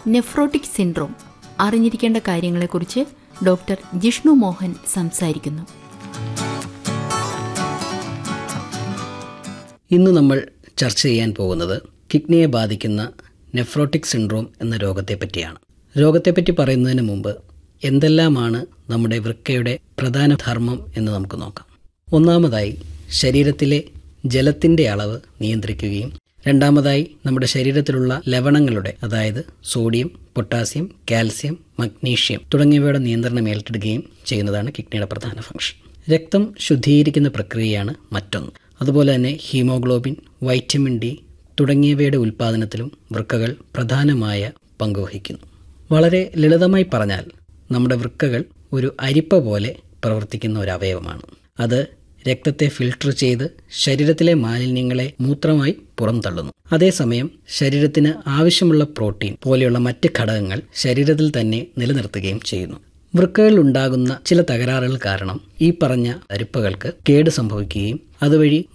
nephrotic syndrome അറിഞ്ഞിരിക്കേണ്ട കാര്യങ്ങളെക്കുറിച്ച് doctor Jishnu Mohan സംസാരിക്കുന്നു ഇന്ന് നമ്മൾ ചർച്ച ചെയ്യാൻ പോകുന്നത് കിഡ്നിയെ ബാധിക്കുന്ന നെഫ്രോട്ടിക് സിൻഡ്രോം എന്ന രോഗത്തെ പറ്റിയാണ് രോഗത്തെപ്പറ്റി പറയുന്നതിന് മുമ്പ് എന്തെല്ലാമാണ് നമ്മുടെ വൃക്കയുടെ പ്രധാന ധർമ്മം എന്ന് നമുക്ക് നോക്കാം ഒന്നാമതായി ശരീരത്തിലെ ജലത്തിൻ്റെ അളവ് നിയന്ത്രിക്കുകയും രണ്ടാമതായി നമ്മുടെ ശരീരത്തിലുള്ള ലവണങ്ങളുടെ അതായത് സോഡിയം പൊട്ടാസ്യം കാൽസ്യം മഗ്നീഷ്യം തുടങ്ങിയവയുടെ നിയന്ത്രണം ഏറ്റെടുക്കുകയും ചെയ്യുന്നതാണ് കിഡ്നിയുടെ പ്രധാന ഫംഗ്ഷൻ രക്തം ശുദ്ധീകരിക്കുന്ന പ്രക്രിയയാണ് മറ്റൊന്ന് അതുപോലെ തന്നെ ഹീമോഗ്ലോബിൻ വൈറ്റമിൻ ഡി തുടങ്ങിയവയുടെ ഉൽപ്പാദനത്തിലും വൃക്കകൾ പ്രധാനമായ പങ്കുവഹിക്കുന്നു വളരെ ലളിതമായി പറഞ്ഞാൽ നമ്മുടെ വൃക്കകൾ ഒരു അരിപ്പ പോലെ പ്രവർത്തിക്കുന്ന ഒരു അവയവമാണ് അത് രക്തത്തെ ഫിൽട്ടർ ചെയ്ത് ശരീരത്തിലെ മാലിന്യങ്ങളെ മൂത്രമായി പുറംതള്ളുന്നു അതേസമയം ശരീരത്തിന് ആവശ്യമുള്ള പ്രോട്ടീൻ പോലെയുള്ള മറ്റ് ഘടകങ്ങൾ ശരീരത്തിൽ തന്നെ നിലനിർത്തുകയും ചെയ്യുന്നു വൃക്കകളിൽ ഉണ്ടാകുന്ന ചില തകരാറുകൾ കാരണം ഈ പറഞ്ഞ അരിപ്പകൾക്ക് കേട് സംഭവിക്കുകയും അതുവഴി